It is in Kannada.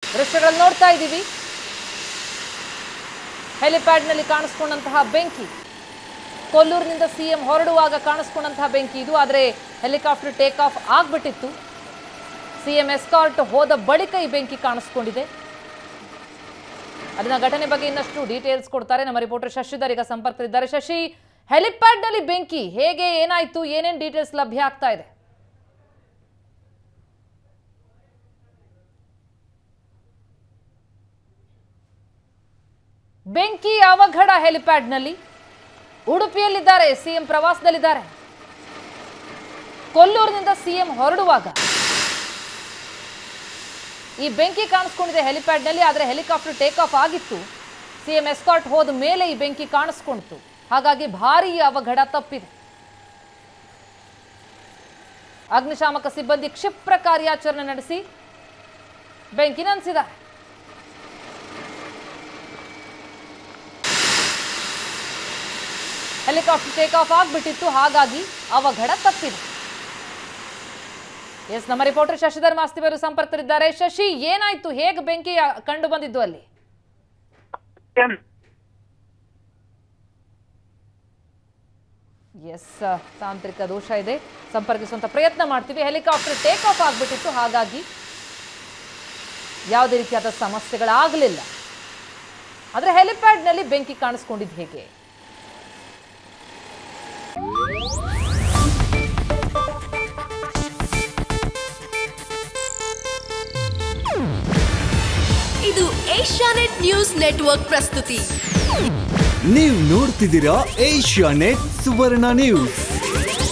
ದೃಶ್ಯಗಳನ್ನು ನೋಡ್ತಾ ಇದ್ದೀವಿ ಹೆಲಿಪ್ಯಾಡ್ನಲ್ಲಿ ಕಾಣಿಸ್ಕೊಂಡಂತಹ ಬೆಂಕಿ ಕೊಲ್ಲೂರಿನಿಂದ ಸಿಎಂ ಹೊರಡುವಾಗ ಕಾಣಿಸ್ಕೊಂಡಂತಹ ಬೆಂಕಿ ಇದು ಆದರೆ ಹೆಲಿಕಾಪ್ಟರ್ ಟೇಕ್ ಆಫ್ ಆಗ್ಬಿಟ್ಟಿತ್ತು ಸಿಎಂ ಎಸ್ಕಾರ್ಟ್ ಹೋದ ಬಳಿಕ ಈ ಬೆಂಕಿ ಕಾಣಿಸ್ಕೊಂಡಿದೆ ಅದನ್ನ ಘಟನೆ ಬಗ್ಗೆ ಇನ್ನಷ್ಟು ಡೀಟೇಲ್ಸ್ ಕೊಡ್ತಾರೆ ನಮ್ಮ ರಿಪೋರ್ಟರ್ ಶಶಿಧರ್ ಈಗ ಸಂಪರ್ಕದಲ್ಲಿದ್ದಾರೆ ಶಶಿ ಹೆಲಿಪ್ಯಾಡ್ನಲ್ಲಿ ಬೆಂಕಿ ಹೇಗೆ ಏನಾಯ್ತು ಏನೇನು ಡೀಟೇಲ್ಸ್ ಲಭ್ಯ ಆಗ್ತಾ ಇದೆ ಬೆಂಕಿ ಅವಘಡ ಹೆಲಿಪ್ಯಾಡ್ನಲ್ಲಿ ಉಡುಪಿಯಲ್ಲಿದ್ದಾರೆ ಸಿಎಂ ಪ್ರವಾಸದಲ್ಲಿದ್ದಾರೆ ಕೊಲ್ಲೂರಿನಿಂದ ಸಿಎಂ ಹೊರಡುವಾಗ ಈ ಬೆಂಕಿ ಕಾಣಿಸ್ಕೊಂಡಿದೆ ಹೆಲಿಪ್ಯಾಡ್ನಲ್ಲಿ ಆದರೆ ಹೆಲಿಕಾಪ್ಟರ್ ಟೇಕ್ ಆಫ್ ಆಗಿತ್ತು ಸಿಎಂ ಎಸ್ಕಾರ್ಟ್ ಹೋದ ಮೇಲೆ ಈ ಬೆಂಕಿ ಕಾಣಿಸ್ಕೊಂಡಿತು ಹಾಗಾಗಿ ಭಾರೀ ಅವಘಡ ತಪ್ಪಿದೆ ಅಗ್ನಿಶಾಮಕ ಸಿಬ್ಬಂದಿ ಕ್ಷಿಪ್ರ ಕಾರ್ಯಾಚರಣೆ ನಡೆಸಿ ಬೆಂಕಿ ನಂದಿಸಿದ್ದಾರೆ ಹೆಲಿಕಾಪ್ಟರ್ ಟೇಕ್ ಆಫ್ ಆಗ್ಬಿಟ್ಟಿತ್ತು ಹಾಗಾಗಿ ಅವಘಡ ತಪ್ಪಿದೆ ಎಸ್ ನಮ್ಮ ರಿಪೋರ್ಟರ್ ಶಶಿಧರ್ ಮಾಸ್ತಿ ಅವರು ಸಂಪರ್ಕದಲ್ಲಿದ್ದಾರೆ ಶಶಿ ಏನಾಯ್ತು ಹೇಗೆ ಬೆಂಕಿ ಆ, ಕಂಡು ಬಂದಿದ್ದು ಅಲ್ಲಿ ಎಸ್ ತಾಂತ್ರಿಕ ದೋಷ ಇದೆ ಸಂಪರ್ಕಿಸುವಂತ ಪ್ರಯತ್ನ ಮಾಡ್ತೀವಿ ಹೆಲಿಕಾಪ್ಟರ್ ಟೇಕ್ ಆಫ್ ಆಗ್ಬಿಟ್ಟಿತ್ತು ಹಾಗಾಗಿ ಯಾವುದೇ ರೀತಿಯಾದ ಸಮಸ್ಯೆಗಳಾಗಲಿಲ್ಲ ಆದರೆ ಹೆಲಿಪ್ಯಾಡ್ನಲ್ಲಿ ಬೆಂಕಿ ಕಾಣಿಸ್ಕೊಂಡಿದ್ದು ಹೇಗೆ ಇದು ಏಷ್ಯಾನೆಟ್ ನ್ಯೂಸ್ ನೆಟ್ವರ್ಕ್ ಪ್ರಸ್ತುತಿ ನೀವು ನೋಡ್ತಿದ್ದೀರಾ ಏಷ್ಯಾ ನೆಟ್ ಸುವರ್ಣ ನ್ಯೂಸ್